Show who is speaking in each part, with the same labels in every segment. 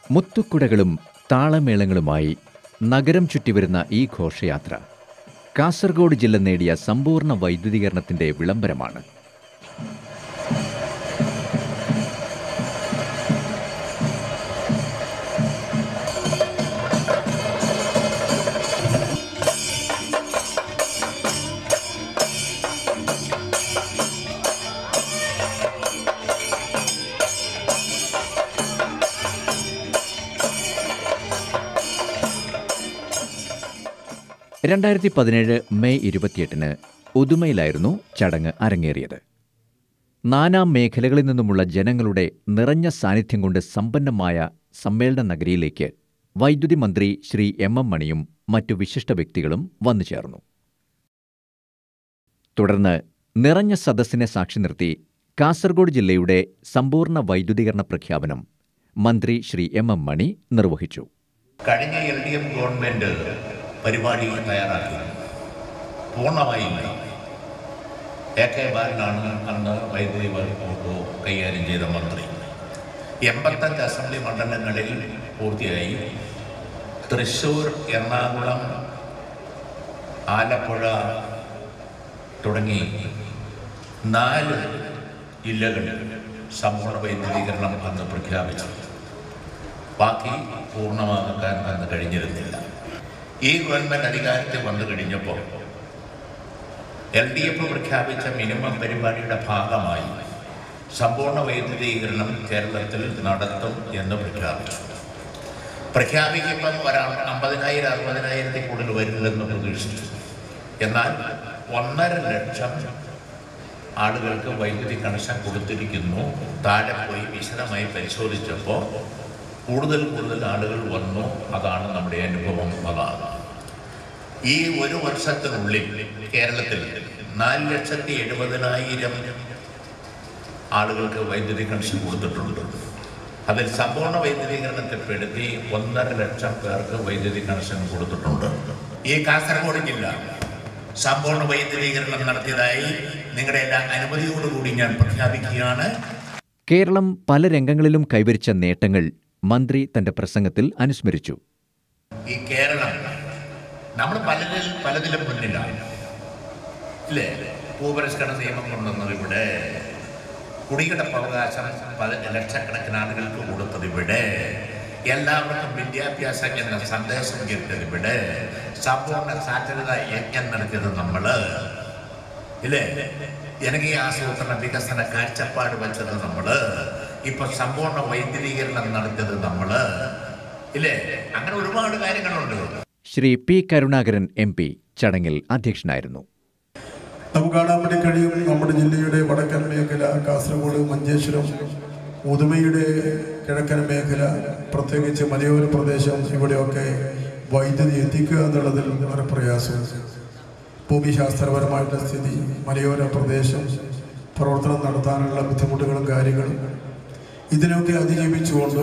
Speaker 1: മുത്തുക്കുടകളും താളമേളങ്ങളുമായി നഗരം ചുറ്റിവരുന്ന ഈ ഘോഷയാത്ര കാസർഗോഡ് ജില്ല നേടിയ സമ്പൂർണ്ണ വൈദ്യുതീകരണത്തിന്റെ വിളംബരമാണ് രണ്ടായിരത്തി പതിനേഴ് മെയ് ഇരുപത്തിയെട്ടിന് ഉദുമയിലായിരുന്നു ചടങ്ങ് അരങ്ങേറിയത് നാനാം മേഖലകളിൽ നിന്നുമുള്ള ജനങ്ങളുടെ നിറഞ്ഞ സാന്നിധ്യം കൊണ്ട് സമ്പന്നമായ സമ്മേളന നഗരിയിലേക്ക് വൈദ്യുതി മന്ത്രി ശ്രീ എം എം മണിയും മറ്റു വിശിഷ്ട വ്യക്തികളും വന്നു ചേർന്നു തുടർന്ന് നിറഞ്ഞ സദസ്സിനെ സാക്ഷി നിർത്തി കാസർഗോഡ് ജില്ലയുടെ സമ്പൂർണ്ണ വൈദ്യുതീകരണ പ്രഖ്യാപനം മന്ത്രി ശ്രീ എം എം മണി നിർവഹിച്ചു
Speaker 2: കഴിഞ്ഞ എൽ ഡി എഫ് ഗവൺമെന്റ് പരിപാടി തയ്യാറാക്കി പൂർണ്ണമായും എ കെ ബാലനാണ് അന്ന് വൈദ്യുതി വകുപ്പ് കൈകാര്യം ചെയ്ത മന്ത്രി എൺപത്തഞ്ച് അസംബ്ലി മണ്ഡലങ്ങളിൽ പൂർത്തിയായി തൃശ്ശൂർ എറണാകുളം ആലപ്പുഴ തുടങ്ങി നാല് ജില്ലകളിൽ സമ്പൂർണ്ണ വൈദ്യുതീകരണം അന്ന് പ്രഖ്യാപിച്ചു ബാക്കി പൂർണ്ണമാക്കാൻ അന്ന് കഴിഞ്ഞിരുന്നില്ല ഈ ഗവൺമെന്റ് അധികാരത്തിൽ വന്നു കഴിഞ്ഞപ്പോൾ എൽ ഡി എഫ് പ്രഖ്യാപിച്ച മിനിമം പരിപാടിയുടെ ഭാഗമായി സമ്പൂർണ്ണ വൈദ്യുതീകരണം കേരളത്തിൽ നടത്തും എന്ന് പ്രഖ്യാപിച്ചു പ്രഖ്യാപിക്കുമ്പം ഒരാൾ അമ്പതിനായിരം അറുപതിനായിരത്തിൽ കൂടുതൽ വരില്ലെന്ന് പ്രതീക്ഷിച്ചു എന്നാൽ ഒന്നര ലക്ഷം ആളുകൾക്ക് വൈദ്യുതി കണക്ഷൻ കൊടുത്തിരിക്കുന്നു താഴെ പോയി വിശദമായി പരിശോധിച്ചപ്പോൾ കൂടുതൽ കൂടുതൽ ആളുകൾ വന്നു അതാണ് നമ്മുടെ അനുഭവം അതാണ് ഈ ഒരു വർഷത്തിനുള്ളിൽ കേരളത്തിൽ നാല് ലക്ഷത്തി എഴുപതിനായിരം ആളുകൾക്ക് വൈദ്യുതി കണക്ഷൻ കൊടുത്തിട്ടുണ്ട് അതിൽ സമ്പൂർണ്ണ വൈദ്യുതീകരണത്തിൽപ്പെടുത്തി ഒന്നര ലക്ഷം പേർക്ക് വൈദ്യുതി കണക്ഷൻ കൊടുത്തിട്ടുണ്ട് ഈ കാസർഗോഡ് ജില്ല സമ്പൂർണ്ണ വൈദ്യുതീകരണം നടത്തിയതായി നിങ്ങളുടെ എല്ലാ അനുമതിയോടുകൂടി ഞാൻ പ്രഖ്യാപിക്കുകയാണ്
Speaker 1: കേരളം പല രംഗങ്ങളിലും കൈവരിച്ച നേട്ടങ്ങൾ മന്ത്രി തന്റെ പ്രസംഗത്തിൽ അനുസ്മരിച്ചു
Speaker 2: ഈ കേരളം നമ്മൾ പലതിൽ പലതിലും മുന്നിലാണ് ഇല്ലേ ഭൂപരിഷ്കരണ നിയമം കൊണ്ടുവന്നത് ഇവിടെ കുടികിടപ്പ് അവകാശം പല ലക്ഷക്കണക്കിന് ആളുകൾക്ക് കൊടുത്തത് ഇവിടെ എല്ലാവർക്കും വിദ്യാഭ്യാസം എന്ന സന്ദേശം കിട്ടിയത് ഇവിടെ സമ്പൂർണ്ണ സാക്ഷരത യജ്ഞം നടത്തിയത് നമ്മള് ഇല്ലേ ജനകീയ ആസൂത്രണ വികസന കാഴ്ചപ്പാട് വെച്ചത് നമ്മള് ഇപ്പൊ സമ്പൂർണ്ണ വൈദ്യുതീകരണം നടത്തിയത് നമ്മള് ഇല്ലേ അങ്ങനെ ഒരുപാട് കാര്യങ്ങളുണ്ട്
Speaker 1: Shri P Karunakaran M P ചടങ്ങിൽ അധ്യക്ഷനായിരുന്നു
Speaker 3: നമുക്ക് കാണാൻ വേണ്ടി കഴിയും നമ്മുടെ ജില്ലയുടെ വടക്കൻ മേഖല കാസർഗോഡ് മഞ്ചേശ്വരം ഉദുമയുടെ കിഴക്കൻ മേഖല പ്രത്യേകിച്ച് മലയോര പ്രദേശം ഇവിടെയൊക്കെ വൈദ്യുതി എത്തിക്കുക എന്നുള്ളതിൽ വളരെ പ്രയാസം ഭൂമിശാസ്ത്രപരമായിട്ടുള്ള സ്ഥിതി മലയോര പ്രദേശം പ്രവർത്തനം നടത്താനുള്ള ബുദ്ധിമുട്ടുകളും കാര്യങ്ങളും ഇതിനൊക്കെ അതിജീവിച്ചുകൊണ്ട്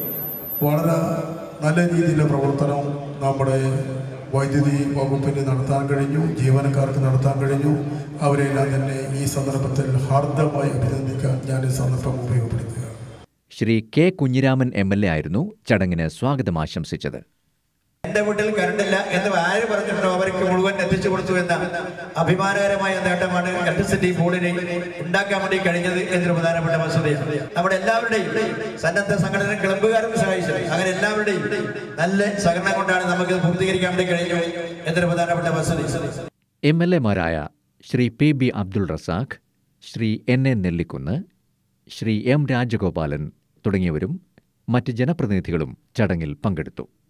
Speaker 3: വളരെ നല്ല രീതിയിലുള്ള പ്രവർത്തനം നമ്മുടെ വൈദ്യുതി വകുപ്പിന് നടത്താൻ കഴിഞ്ഞു ജീവനക്കാർക്ക് നടത്താൻ കഴിഞ്ഞു അവരെല്ലാം തന്നെ ഈ സന്ദർഭത്തിൽ ഹാർദമായി അഭിനന്ദിക്കാൻ ഞാൻ ഈ സന്ദർഭം ഉപയോഗപ്പെടുത്തുക
Speaker 1: Shri K Kunhiraman M L A ആയിരുന്നു ചടങ്ങിന് സ്വാഗതം ആശംസിച്ചത്
Speaker 4: എന്റെ വീട്ടിൽ കറണ്ടില്ല എന്ന് ആര് പറഞ്ഞിട്ടോ അവർക്ക് മുഴുവൻ എത്തിച്ചു കൊടുത്തു എന്ന അഭിമാനകരമായ നേട്ടമാണ് ഇലക്ട്രിസിറ്റി ബോർഡിനെ ഉണ്ടാക്കാൻ വേണ്ടി കഴിഞ്ഞത് എന്നൊരു പ്രധാനപ്പെട്ട വസ്തുതയാണ് നമ്മുടെ എല്ലാവരുടെയും സന്നദ്ധ സംഘടന ക്ലബ്ബുകാരും സഹായിച്ചു അങ്ങനെ എല്ലാവരുടെയും നല്ല സഹകരണം കൊണ്ടാണ് നമുക്ക് ഇത് പൂർത്തീകരിക്കാൻ വേണ്ടി കഴിഞ്ഞു എന്നൊരു പ്രധാനപ്പെട്ട വസ്തുത
Speaker 1: എം എൽ എമാരായ Shri P B Abdul Razak Shri N A Nellikkunnu Shri M Rajagopalan തുടങ്ങിയവരും മറ്റ് ജനപ്രതിനിധികളും ചടങ്ങിൽ പങ്കെടുത്തു